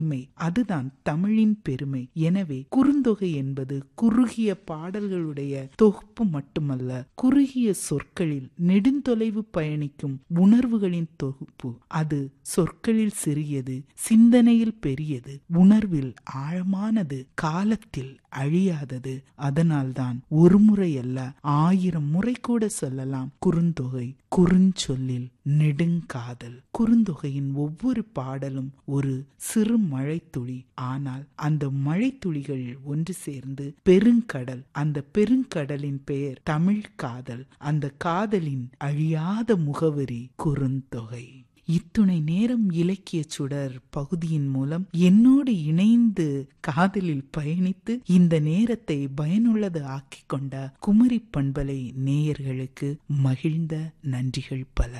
உண்மை அதுதான் தமிழின் பெருமை எனவே குறுந்தொகை என்பது குறுகிய பாடல்களுடைய தொகுப்பு மட்டுமல்ல குறுகிய சொற்களில் நெடுந்தொலைவு பயணிக்கும் உணர்வுகளின் தொகுப்பு அது சொற்களில் சிறியது சிந்தனையில் பெரியது உணர்வில் ஆழமானது காலத்தில் அழியாதது அதனால்தான் ஒரு முறை அல்ல ஆயிரம் முறை கூட சொல்லலாம் குறுந்தொகை குறுஞ்சொல்லில் நெடுங்காதல் குறுந்தொகையின் ஒவ்வொரு பாடலும் ஒரு சிறு மழைத்துளி ஆனால் அந்த மழைத்துளிகள் ஒன்று சேர்ந்து பெருங்கடல் அந்த பெருங்கடலின் பெயர் தமிழ் காதல் அந்த காதலின் அழியாத முகவரி குறுந்தொகை இத்துணை நேரம் இலக்கிய சுடர் பகுதியின் மூலம் என்னோடு இணைந்து காதலில் பயணித்து இந்த நேரத்தை பயனுள்ளது ஆக்கிக் கொண்ட குமரி பண்பலை நேயர்களுக்கு மகிழ்ந்த நன்றிகள் பல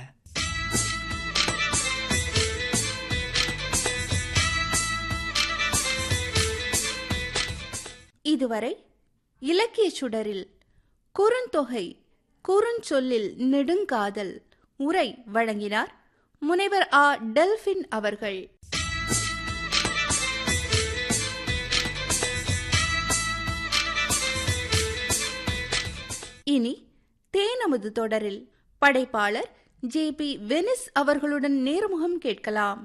இதுவரை இலக்கிய சுடரில் குறுந்தொகை குறுஞ்சொல்லில் நெடுங்காதல் உரை வழங்கினார் முனைவர் ஆ டெல்பின் அவர்கள் இனி தேனமுது தொடரில் படைப்பாளர் ஜே பி வெனிஸ் அவர்களுடன் நேர்முகம் கேட்கலாம்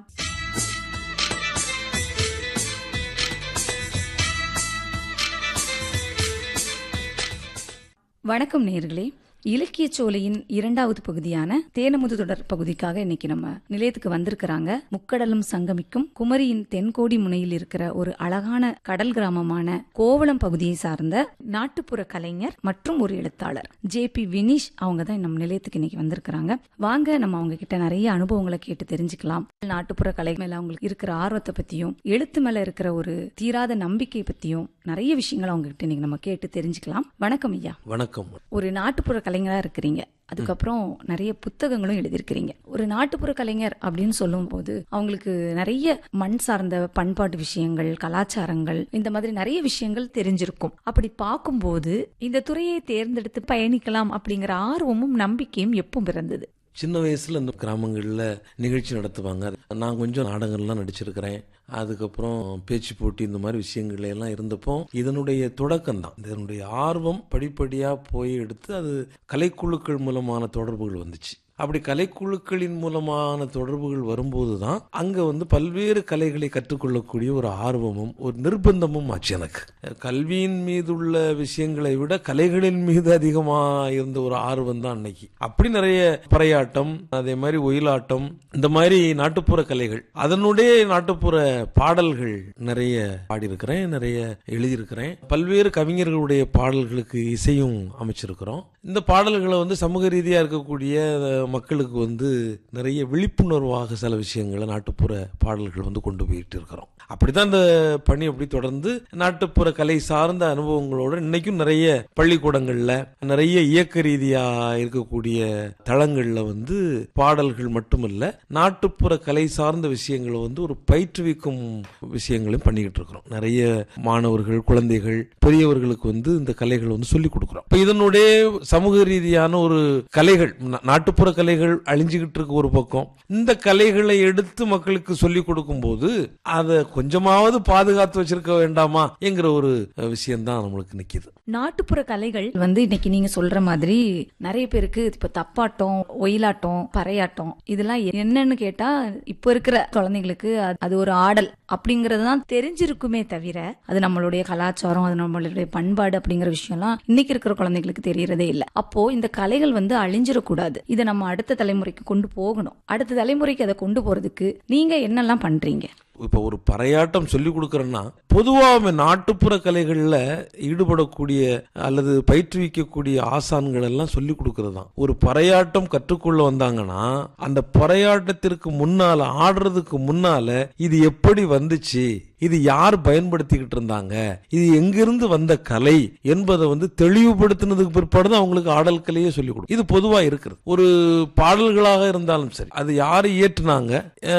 வணக்கம் நேர்களே இலக்கிய சோலையின் இரண்டாவது பகுதியான தேனமுது தொடர் பகுதிக்காக இன்னைக்கு நம்ம நிலையத்துக்கு வந்திருக்கிறாங்க முக்கடலும் சங்கமிக்கும் குமரியின் தென்கோடி முனையில் இருக்கிற ஒரு அழகான கடல் கிராமமான கோவளம் பகுதியை சார்ந்த நாட்டுப்புற கலைஞர் மற்றும் ஒரு எழுத்தாளர் ஜே பி வினிஷ் அவங்க தான் நம்ம நிலையத்துக்கு இன்னைக்கு வந்திருக்கிறாங்க வாங்க நம்ம அவங்க கிட்ட நிறைய அனுபவங்களை கேட்டு தெரிஞ்சுக்கலாம் நாட்டுப்புற கலை மேல அவங்களுக்கு இருக்கிற ஆர்வத்தை பத்தியும் எழுத்து மேல இருக்கிற ஒரு தீராத நம்பிக்கை பத்தியும் நிறைய விஷயங்கள் அவங்க கிட்ட இன்னைக்கு நம்ம கேட்டு தெரிஞ்சுக்கலாம் வணக்கம் ஐயா வணக்கம் ஒரு நாட்டுப்புற கலைஞரா இருக்கிறீங்க அதுக்கப்புறம் நிறைய புத்தகங்களும் எழுதியிருக்கிறீங்க ஒரு நாட்டுப்புற கலைஞர் அப்படின்னு சொல்லும் போது அவங்களுக்கு நிறைய மண் சார்ந்த பண்பாட்டு விஷயங்கள் கலாச்சாரங்கள் இந்த மாதிரி நிறைய விஷயங்கள் தெரிஞ்சிருக்கும் அப்படி பார்க்கும்போது இந்த துறையை தேர்ந்தெடுத்து பயணிக்கலாம் அப்படிங்கிற ஆர்வமும் நம்பிக்கையும் எப்போ பிறந்தது சின்ன வயசுல இந்த கிராமங்கள்ல நிகழ்ச்சி நடத்துவாங்க நான் கொஞ்சம் நாடகங்கள்லாம் நடிச்சிருக்கிறேன் அதுக்கப்புறம் பேச்சு போட்டி இந்த மாதிரி விஷயங்கள் எல்லாம் இருந்தப்போ இதனுடைய தொடக்கம் தான் இதனுடைய ஆர்வம் படிப்படியா போய் எடுத்து அது கலைக்குழுக்கள் மூலமான தொடர்புகள் வந்துச்சு அப்படி கலைக்குழுக்களின் மூலமான தொடர்புகள் வரும்போது தான் அங்க வந்து பல்வேறு கலைகளை கற்றுக்கொள்ளக்கூடிய ஒரு ஆர்வமும் ஒரு நிர்பந்தமும் ஆச்சு எனக்கு கல்வியின் மீது உள்ள விஷயங்களை விட கலைகளின் மீது அதிகமா இருந்த ஒரு ஆர்வம் தான் அன்னைக்கு அப்படி நிறைய பறையாட்டம் அதே மாதிரி ஒயிலாட்டம் இந்த மாதிரி நாட்டுப்புற கலைகள் அதனுடைய நாட்டுப்புற பாடல்கள் நிறைய பாடியிருக்கிறேன் நிறைய எழுதியிருக்கிறேன் பல்வேறு கவிஞர்களுடைய பாடல்களுக்கு இசையும் அமைச்சிருக்கிறோம் இந்த பாடல்களை வந்து சமூக ரீதியா இருக்கக்கூடிய மக்களுக்கு வந்து நிறைய விழிப்புணர்வாக சில விஷயங்களை நாட்டுப்புற பாடல்கள் வந்து கொண்டு போயிட்டு இருக்கிறோம் அப்படித்தான் இந்த பணி அப்படி தொடர்ந்து நாட்டுப்புற கலை சார்ந்த அனுபவங்களோட இன்னைக்கும் நிறைய பள்ளிக்கூடங்கள்ல நிறைய இயக்க ரீதியா இருக்கக்கூடிய தளங்கள்ல வந்து பாடல்கள் மட்டுமல்ல நாட்டுப்புற கலை சார்ந்த விஷயங்களை வந்து ஒரு பயிற்றுவிக்கும் விஷயங்களையும் பண்ணிக்கிட்டு இருக்கிறோம் நிறைய மாணவர்கள் குழந்தைகள் பெரியவர்களுக்கு வந்து இந்த கலைகள் வந்து சொல்லிக் கொடுக்குறோம் இப்ப இதனுடைய சமூக ரீதியான ஒரு கலைகள் நாட்டுப்புற கலைகள் அழிஞ்சுகிட்டு இருக்கு ஒரு பக்கம் இந்த கலைகளை எடுத்து மக்களுக்கு சொல்லிக் கொடுக்கும் போது அதை கொஞ்சமாவது பாதுகாத்து வச்சிருக்க வேண்டாமா என்கிற ஒரு விஷயம் தான் நம்மளுக்கு நிக்குது நாட்டுப்புற கலைகள் வந்து இன்னைக்கு நீங்க சொல்ற மாதிரி நிறைய பேருக்கு இப்ப தப்பாட்டம் ஒயிலாட்டம் பறையாட்டம் இதெல்லாம் என்னன்னு கேட்டா இப்ப இருக்கிற குழந்தைங்களுக்கு அது ஒரு ஆடல் அப்படிங்கறது தான் தெரிஞ்சிருக்குமே தவிர அது நம்மளுடைய கலாச்சாரம் அது நம்மளுடைய பண்பாடு அப்படிங்கிற விஷயம்லாம் இன்னைக்கு இருக்கிற குழந்தைங்களுக்கு தெரியறதே இல்லை அப்போ இந்த கலைகள் வந்து அழிஞ்சிடக்கூடாது இதை நம்ம அடுத்த தலைமுறைக்கு கொண்டு போகணும் அடுத்த தலைமுறைக்கு அதை கொண்டு போறதுக்கு நீங்க என்னெல்லாம் பண்றீங்க இப்ப ஒரு பறையாட்டம் சொல்லி கொடுக்கறேன்னா பொதுவாக நாட்டுப்புற கலைகள்ல ஈடுபடக்கூடிய அல்லது பயிற்றுவிக்கக்கூடிய ஆசான்கள் எல்லாம் சொல்லி கொடுக்கறது தான் ஒரு பறையாட்டம் கற்றுக்கொள்ள வந்தாங்கன்னா அந்த பறையாட்டத்திற்கு முன்னால ஆடுறதுக்கு முன்னால இது எப்படி வந்துச்சு இது யார் பயன்படுத்திக்கிட்டு இருந்தாங்க இது எங்கிருந்து வந்த கலை என்பதை வந்து தெளிவுபடுத்தினதுக்கு பிற்பாடு தான் அவங்களுக்கு ஆடல் கலையே சொல்லிக் கொடுக்கும் இது பொதுவா இருக்கிறது ஒரு பாடல்களாக இருந்தாலும் சரி அது யாரு இயற்றுனாங்க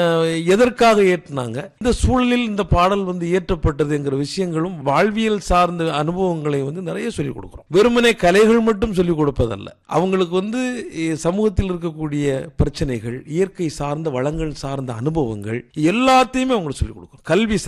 எதற்காக இயற்றுனாங்க இந்த சூழலில் இந்த பாடல் வந்து இயற்றப்பட்டதுங்கிற விஷயங்களும் வாழ்வியல் சார்ந்த அனுபவங்களை வந்து நிறைய சொல்லிக் கொடுக்குறோம் வெறுமனே கலைகள் மட்டும் சொல்லிக் கொடுப்பதல்ல அவங்களுக்கு வந்து சமூகத்தில் இருக்கக்கூடிய பிரச்சனைகள் இயற்கை சார்ந்த வளங்கள் சார்ந்த அனுபவங்கள் எல்லாத்தையுமே அவங்களுக்கு சொல்லிக் கொடுக்கும் கல்வி